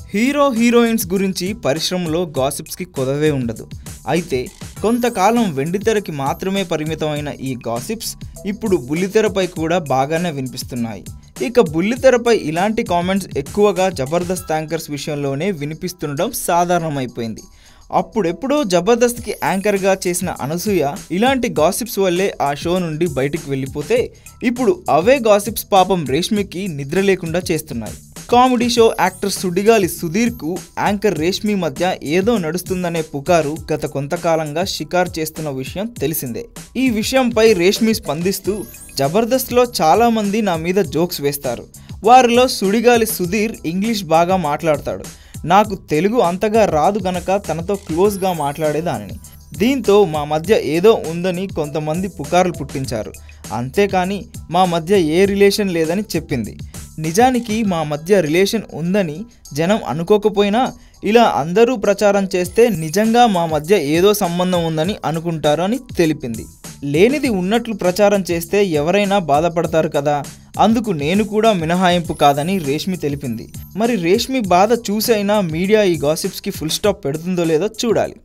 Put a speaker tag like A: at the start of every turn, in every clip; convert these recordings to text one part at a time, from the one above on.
A: hero heroines గురించి పరిశ్రమలో గాసిప్స్కి కొదవే ఉండదు అయితే కొంతకాలం వెండితెరకి మాత్రమే పరిమితమైన ఈ గాసిప్స్ ఇప్పుడు బుల్లితెరపై కూడా బాగానే వినిపిస్తున్నాయి ఇక బుల్లితెరపై ఇలాంటి కామెంట్స్ ఎక్కువగా జబర్దస్త్ యాంకర్స్ విషయంలోనే వినిపిస్తుండడం సాధారణమైపోయింది అప్పుడెప్పుడో జబర్దస్త్కి యాంకర్గా చేసిన అనసూయ ఇలాంటి గాసిప్స్ వల్లే ఆ షో నుండి బయటికి వెళ్ళిపోతే ఇప్పుడు అవే గాసిప్స్ పాపం రేష్మికి నిద్ర లేకుండా చేస్తున్నాయి కామెడీ షో యాక్టర్ సుడిగాలి సుధీర్కు యాంకర్ రేష్మి మధ్య ఏదో నడుస్తుందనే పుకారు గత కొంతకాలంగా షికారు చేస్తున్న విషయం తెలిసిందే ఈ విషయంపై రేష్మి స్పందిస్తూ జబర్దస్త్లో చాలామంది నా మీద జోక్స్ వేస్తారు వారిలో సుడిగాలి సుధీర్ ఇంగ్లీష్ బాగా మాట్లాడతాడు నాకు తెలుగు అంతగా రాదు గనక తనతో క్లోజ్గా మాట్లాడేదానిని దీంతో మా మధ్య ఏదో ఉందని కొంతమంది పుకార్లు పుట్టించారు అంతేకాని మా మధ్య ఏ రిలేషన్ లేదని చెప్పింది నిజానికి మా మధ్య రిలేషన్ ఉందని జనం అనుకోకపోయినా ఇలా అందరూ ప్రచారం చేస్తే నిజంగా మా మధ్య ఏదో సంబంధం ఉందని అనుకుంటారు అని తెలిపింది లేనిది ఉన్నట్లు ప్రచారం చేస్తే ఎవరైనా బాధపడతారు కదా అందుకు నేను కూడా మినహాయింపు కాదని రేష్మి తెలిపింది మరి రేష్మి బాధ చూసైనా మీడియా ఈ గాసిప్స్కి ఫుల్ స్టాప్ పెడుతుందో లేదో చూడాలి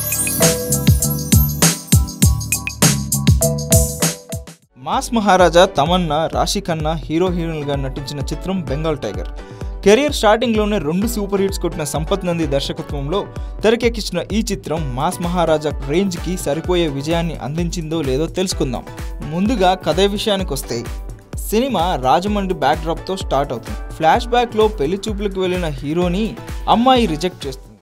A: మాస్ మహారాజా తమన్నా రాశి ఖన్నా హీరో హీరోయిన్గా నటించిన చిత్రం బెంగాల్ టైగర్ కెరియర్ స్టార్టింగ్లోనే రెండు సూపర్ హిట్స్ కొట్టిన సంపత్ నంది దర్శకత్వంలో తెరకెక్కించిన ఈ చిత్రం మాస్ మహారాజా రేంజ్కి సరిపోయే విజయాన్ని అందించిందో లేదో తెలుసుకుందాం ముందుగా కథ విషయానికి వస్తే సినిమా రాజమండ్రి బ్యాక్డ్రాప్తో స్టార్ట్ అవుతుంది ఫ్లాష్ బ్యాక్లో పెళ్లి చూపులకు వెళ్ళిన హీరోని అమ్మాయి రిజెక్ట్ చేస్తుంది